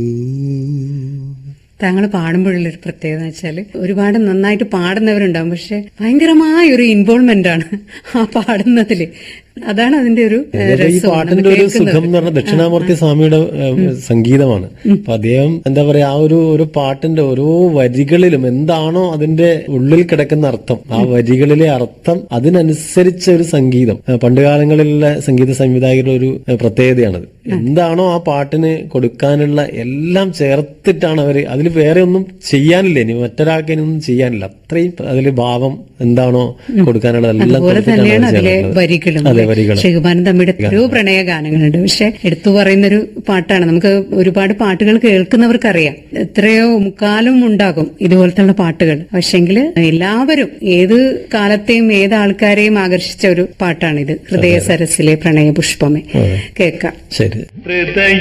താങ്കൾ പാടുമ്പോഴുള്ളൊരു പ്രത്യേകത എന്ന് വെച്ചാല് ഒരുപാട് നന്നായിട്ട് പാടുന്നവരുണ്ടാവും പക്ഷെ ഭയങ്കരമായ ഒരു ഇൻവോൾവ്മെന്റ് ആണ് ആ പാടുന്നതില് അതാണ് അതിന്റെ ഒരു ഏഹ്, അതായത് ഈ രസം പാട്ടിന്റെ നമുക്ക് ഒരു കേൾക്കുന്നത്. സുഖം എന്ന് പറഞ്ഞാൽ ദക്ഷിണാമൂർത്തി സ്വാമിയുടെ ഏഹ്, സംഗീതമാണ് അപ്പൊ അദ്ദേഹം എന്താ പറയാ ആ ഒരു ഒരു പാട്ടിന്റെ ഓരോ വരികളിലും എന്താണോ അതിന്റെ ഉള്ളിൽ കിടക്കുന്ന അർത്ഥം ആ വരികളിലെ അർത്ഥം അതിനനുസരിച്ച ഒരു സംഗീതം ഏഹ്, പണ്ടുകാലങ്ങളിലുള്ള സംഗീത സംവിധായകരുടെ ഒരു ഏഹ്, പ്രത്യേകതയാണത് എന്താണോ ആ പാട്ടിന് കൊടുക്കാനുള്ള എല്ലാം ചേർത്തിട്ടാണ് അവര് അതിൽ വേറെ ഒന്നും ചെയ്യാനില്ല ഇനി മറ്റൊരാൾക്ക് ഇനി ഒന്നും ചെയ്യാനില്ല അത്രയും അതിൽ ഭാവം എന്താണോ കൊടുക്കാനുള്ളത് എല്ലാം അതുപോലെ കൊടുത്തിട്ടാണ് തന്നെയാണ് അവർ അതിലെ ചേർക്കുന്നത്. വരികളും അതെ വരികൾ ഷെഹുബാനും തമ്മിയുടെ എത്രയോ പ്രണയ ഗാനങ്ങളുണ്ട് പക്ഷെ എടുത്തു പറയുന്നൊരു പാട്ടാണ് നമുക്ക് ഒരുപാട് പാട്ടുകൾ കേൾക്കുന്നവർക്കറിയാം എത്രയോ മുക്കാലും ഉണ്ടാകും ഇതുപോലത്തുള്ള പാട്ടുകൾ പക്ഷെങ്കിൽ എല്ലാവരും ഏത് കാലത്തെയും ഏത് ആൾക്കാരെയും ആകർഷിച്ച ഒരു പാട്ടാണിത് ഹൃദയ സരസിലെ പ്രണയ പുഷ്പമേ കേൾക്കാം ശരി ഹൃദയ